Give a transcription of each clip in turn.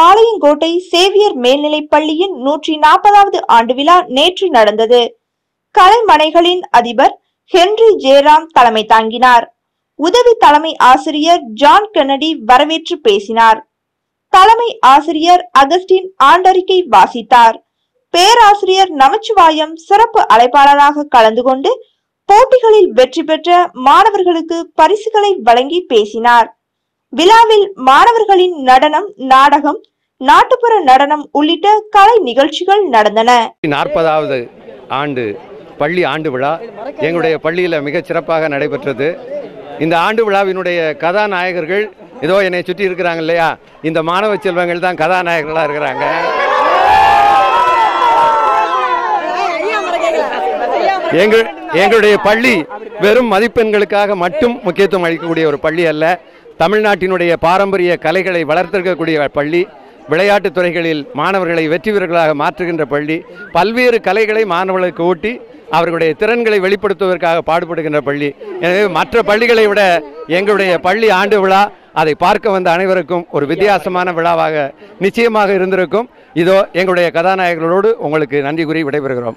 Palayamkottai Xavier மேல்நிலைப் பள்ளியின் நூற்றி நாற்பதாவது ஆண்டு விழா நேற்று நடந்தது கலைமனைகளின் அதிபர் ஹென்றி ஜெயராம் தலைமை தாங்கினார் உதவி தலைமை ஆசிரியர் ஜான் கென்னடி வரவேற்று பேசினார் தலைமை ஆசிரியர் அகஸ்டின் ஆண்டறிக்கை வாசித்தார் பேராசிரியர் நமச்சிவாயம் சிறப்பு அழைப்பாளராக கலந்து கொண்டு போட்டிகளில் வெற்றி பெற்ற மாணவர்களுக்கு பரிசுகளை வழங்கி பேசினார் விழாவில் மாணவர்களின் நடனம் நாடகம் நாட்டுப்புற நடனம் உள்ளிட்ட கலை நிகழ்ச்சிகள் நடந்தன நாற்பதாவது ஆண்டு பள்ளி ஆண்டு விழா எங்களுடைய பள்ளியில் மிகச் சிறப்பாக நடைபெற்றது இந்த ஆண்டு விழாவினுடைய கதாநாயகர்கள் ஏதோ என்னை சுற்றி இருக்கிறாங்க இல்லையா இந்த மாணவ செல்வங்கள் தான் கதாநாயகர்களாக இருக்கிறாங்க எங்கள் எங்களுடைய பள்ளி வெறும் மதிப்பெண்களுக்காக மட்டும் முக்கியத்துவம் அளிக்கக்கூடிய ஒரு பள்ளி அல்ல தமிழ்நாட்டினுடைய பாரம்பரிய கலைகளை வளர்த்தெடுக்கக்கூடிய பள்ளி விளையாட்டுத் துறைகளில் மாணவர்களை வெற்றி வீரர்களாக மாற்றுகின்ற பள்ளி பல்வேறு கலைகளை மாணவர்களுக்கு ஊட்டி அவர்களுடைய திறன்களை வெளிப்படுத்துவதற்காக பாடுபடுகின்ற பள்ளி எனவே மற்ற பள்ளிகளை விட எங்களுடைய பள்ளி ஆண்டு விழா அதை பார்க்க வந்த அனைவருக்கும் ஒரு வித்தியாசமான விழாவாக நிச்சயமாக இருந்திருக்கும் இதோ எங்களுடைய கதாநாயகர்களோடு உங்களுக்கு நன்றி கூறி விடைபெறுகிறோம்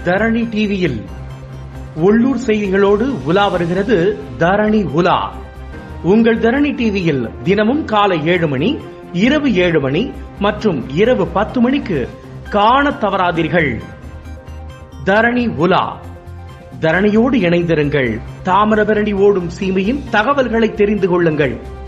தரணி டிவியில் உள்ளூர் செய்திகளோடு உலா வருகிறது தரணி உலா உங்கள் தரணி டிவியில் தினமும் காலை ஏழு மணி இரவு ஏழு மணி மற்றும் இரவு பத்து மணிக்கு காணத் தவறாதீர்கள் தரணி உலா தரணியோடு இணைந்திருங்கள் தாமிரபரணி ஓடும் சீமையின் தகவல்களை தெரிந்து கொள்ளுங்கள்